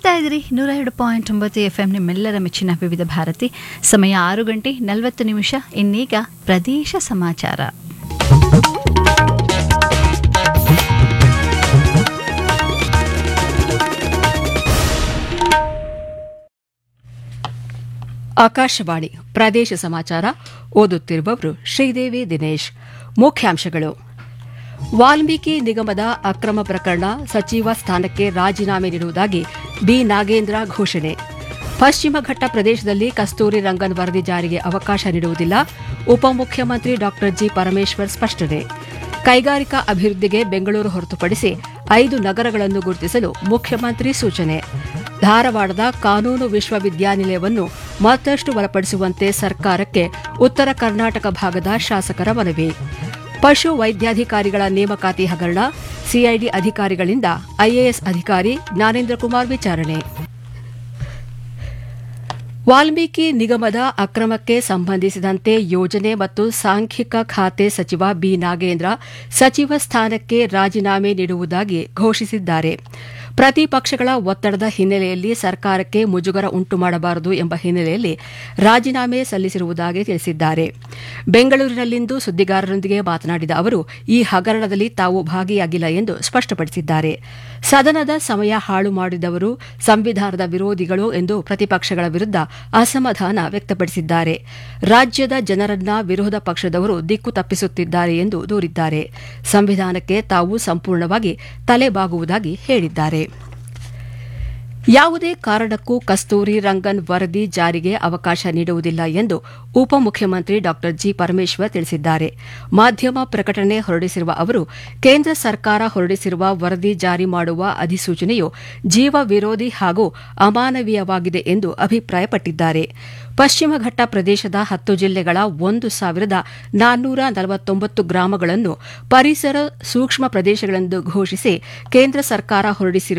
ಕೇಳ್ತಾ ಇದ್ದೀರಿ ನೂರ ಎರಡು ಪಾಯಿಂಟ್ ಒಂಬತ್ತು ಎಫ್ ಎಂ ನಿಮ್ಮೆಲ್ಲರ ಮೆಚ್ಚಿನ ವಿವಿಧ ಭಾರತಿ ಸಮಯ ಆರು ಗಂಟೆ ನಲವತ್ತು ನಿಮಿಷ ಇನ್ನೀಗ ಪ್ರದೇಶ ಸಮಾಚಾರ ಆಕಾಶವಾಣಿ ಪ್ರದೇಶ ಸಮಾಚಾರ ಓದುತ್ತಿರುವವರು ಶ್ರೀದೇವಿ ದಿನೇಶ್ ಮುಖ್ಯಾಂಶಗಳು ವಾಲ್ಮೀಕಿ ನಿಗಮದ ಅಕ್ರಮ ಪ್ರಕರಣ ಸಚಿವ ಸ್ಥಾನಕ್ಕೆ ರಾಜೀನಾಮೆ ನೀಡುವುದಾಗಿ ಬಿ ನಾಗೇಂದ್ರ ಘೋಷಣೆ ಪಶ್ಚಿಮ ಘಟ್ಟ ಪ್ರದೇಶದಲ್ಲಿ ಕಸ್ತೂರಿ ರಂಗನ್ ವರದಿ ಜಾರಿಗೆ ಅವಕಾಶ ನೀಡುವುದಿಲ್ಲ ಉಪಮುಖ್ಯಮಂತ್ರಿ ಡಾ ಜಿ ಪರಮೇಶ್ವರ್ ಸ್ಪಷ್ಟನೆ ಕೈಗಾರಿಕಾ ಅಭಿವೃದ್ಧಿಗೆ ಬೆಂಗಳೂರು ಹೊರತುಪಡಿಸಿ ಐದು ನಗರಗಳನ್ನು ಗುರುತಿಸಲು ಮುಖ್ಯಮಂತ್ರಿ ಸೂಚನೆ ಧಾರವಾಡದ ಕಾನೂನು ವಿಶ್ವವಿದ್ಯಾನಿಲಯವನ್ನು ಮತ್ತಷ್ಟು ಬಲಪಡಿಸುವಂತೆ ಸರ್ಕಾರಕ್ಕೆ ಉತ್ತರ ಕರ್ನಾಟಕ ಭಾಗದ ಶಾಸಕರ ಮನವಿ ಪಶು ವೈದ್ಯಾಧಿಕಾರಿಗಳ ನೇಮಕಾತಿ ಹಗರಣ ಸಿಐಡಿ ಅಧಿಕಾರಿಗಳಿಂದ ಐಎಎಸ್ ಅಧಿಕಾರಿ ಜ್ಞಾನೇಂದ್ರ ಕುಮಾರ್ ವಿಚಾರಣೆ ವಾಲ್ಮೀಕಿ ನಿಗಮದ ಅಕ್ರಮಕ್ಕೆ ಸಂಬಂಧಿಸಿದಂತೆ ಯೋಜನೆ ಮತ್ತು ಸಾಂಖ್ಯಿಕ ಖಾತೆ ಸಚಿವ ಬಿ ನಾಗೇಂದ್ರ ಸಚಿವ ಸ್ಥಾನಕ್ಕೆ ರಾಜೀನಾಮೆ ನೀಡುವುದಾಗಿ ಘೋಷಿಸಿದ್ದಾರೆ ಪ್ರತಿಪಕ್ಷಗಳ ಒತ್ತಡದ ಹಿನ್ನೆಲೆಯಲ್ಲಿ ಸರ್ಕಾರಕ್ಕೆ ಮುಜುಗರ ಉಂಟು ಮಾಡಬಾರದು ಎಂಬ ಹಿನ್ನೆಲೆಯಲ್ಲಿ ರಾಜೀನಾಮೆ ಸಲ್ಲಿಸಿರುವುದಾಗಿ ತಿಳಿಸಿದ್ದಾರೆ ಬೆಂಗಳೂರಿನಲ್ಲಿಂದು ಸುದ್ದಿಗಾರರೊಂದಿಗೆ ಮಾತನಾಡಿದ ಅವರು ಈ ಹಗರಣದಲ್ಲಿ ತಾವು ಭಾಗಿಯಾಗಿಲ್ಲ ಎಂದು ಸ್ಪಷ್ಟಪಡಿಸಿದ್ದಾರೆ ಸದನದ ಸಮಯ ಹಾಳು ಮಾಡಿದವರು ಸಂವಿಧಾನದ ವಿರೋಧಿಗಳು ಎಂದು ಪ್ರತಿಪಕ್ಷಗಳ ವಿರುದ್ಧ ಅಸಮಾಧಾನ ವ್ಯಕ್ತಪಡಿಸಿದ್ದಾರೆ ರಾಜ್ಯದ ಜನರನ್ನ ವಿರೋಧ ಪಕ್ಷದವರು ದಿಕ್ಕು ತಪ್ಪಿಸುತ್ತಿದ್ದಾರೆ ಎಂದು ದೂರಿದ್ದಾರೆ ಸಂವಿಧಾನಕ್ಕೆ ತಾವು ಸಂಪೂರ್ಣವಾಗಿ ತಲೆಬಾಗುವುದಾಗಿ ಹೇಳಿದ್ದಾರೆ ಯಾವುದೇ ಕಾರಣಕ್ಕೂ ಕಸ್ತೂರಿ ರಂಗನ್ ವರದಿ ಜಾರಿಗೆ ಅವಕಾಶ ನೀಡುವುದಿಲ್ಲ ಎಂದು ಉಪಮುಖ್ಯಮಂತ್ರಿ ಡಾ ಜಿ ಪರಮೇಶ್ವರ್ ತಿಳಿಸಿದ್ದಾರೆ ಮಾಧ್ಯಮ ಪ್ರಕಟಣೆ ಹೊರಡಿಸಿರುವ ಅವರು ಕೇಂದ್ರ ಸರ್ಕಾರ ಹೊರಡಿಸಿರುವ ವರದಿ ಜಾರಿ ಮಾಡುವ ಅಧಿಸೂಚನೆಯು ಜೀವ ವಿರೋಧಿ ಹಾಗೂ ಅಮಾನವೀಯವಾಗಿದೆ ಎಂದು ಅಭಿಪ್ರಾಯಪಟ್ಟಿದ್ದಾರೆ ಪಶ್ಚಿಮ ಘಟ್ಟ ಪ್ರದೇಶದ ಹತ್ತು ಜಿಲ್ಲೆಗಳ ಒಂದು ಸಾವಿರದ ನಾನ್ನೂರ ನಲವತ್ತೊಂಬತ್ತು ಗ್ರಾಮಗಳನ್ನು ಪರಿಸರ ಸೂಕ್ಷ್ಮ ಪ್ರದೇಶಗಳೆಂದು ಘೋಷಿಸಿ ಕೇಂದ್ರ ಸರ್ಕಾರ ಹೊರಡಿಸಿರುವ